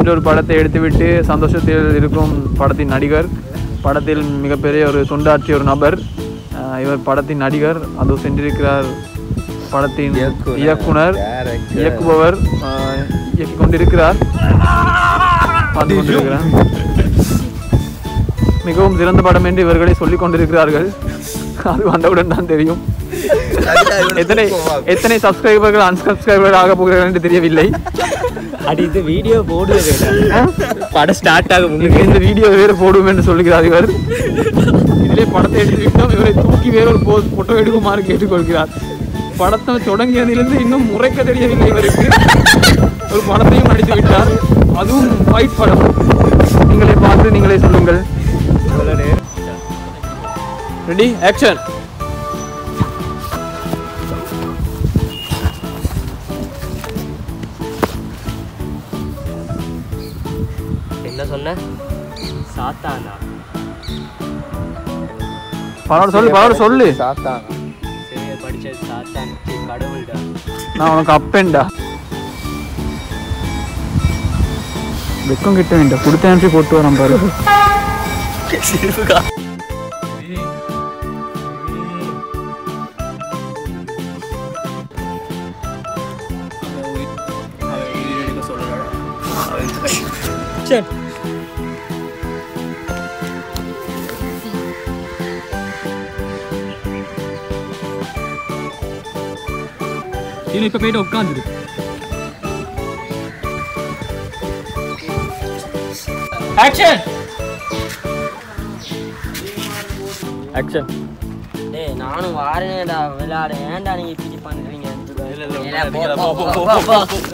என்ற ஒரு படத்தை எடுத்துவிட்டு சந்தோஷத்தில் இருக்கும் படத்தின் நடிகர் படத்தில் மிகப்பெரிய ஒரு தொண்டாற்றிய ஒரு நபர் அஹ் இவர் படத்தின் நடிகர் அது சென்றிருக்கிறார் படத்தின் இயக்குனர், இயக்குனர் director. இயக்குபவர் அஹ் இயக்கிக் கொண்டிருக்கிறார் பார்த்து கொண்டிருக்கிறார் மிகவும் சிறந்த படம் என்று இவர்களே சொல்லிக் கொண்டிருக்கிறார்கள் அது வந்தவுடன் தான் தெரியும் எத்தனை எத்தனை சப்ஸ்கிரைபர்கள் அன்சப்ஸ்கிரைபர்கள் ஆக போகிறார்கள் என்று தெரியவில்லை அடி இது வீடியோ போடுவது படம் ஸ்டார்ட் ஆக முன்னாடி இங்கே இந்த வீடியோ வேறு போடுவோம் என்று சொல்லுகிறார் இவர் இதிலே படத்தை எடுத்துவிட்டோம் இவரை தூக்கி வேற ஒரு போஸ் போட்டோ எடுக்குமாறு கேட்டுக்கொள்கிறார் படத்தை தொடங்கியதிலிருந்து இன்னும் முறைக்க தெரியவில்லை இவருக்கு ஒரு படத்தையும் நடித்து விட்டார் அதுவும் ஃபைட் படம் நீங்களே பார்த்து நீங்களே சொல்லுங்கள் ரெடி ஆக்ஷன் என்ன சொன்ன சாத்தானா பரவாயில்ல சொல்லு பரவாயில்ல சொல்லு சாத்தான் சரியா படிச்சது சாத்தான் சீ, கடவுள்டா நான் உனக்கு அப்பேன்டா வெக்கம் கிட்ட வேண்டாம் கொடுத்த ஆன்சி போட்டு வரேன் பாரு இது இப்ப போயிட்டு உட்காந்துரு ஆக்ஷன் ஆக்ஷன் டேய் நானும் வாரேன்டா விளையாட ஏன்டா நீங்க இப்படி பண்றீங்க இல்ல, இல்ல, இல்ல, போ, இல்ல, போ, போ, போ, போ, போ, போ, போ.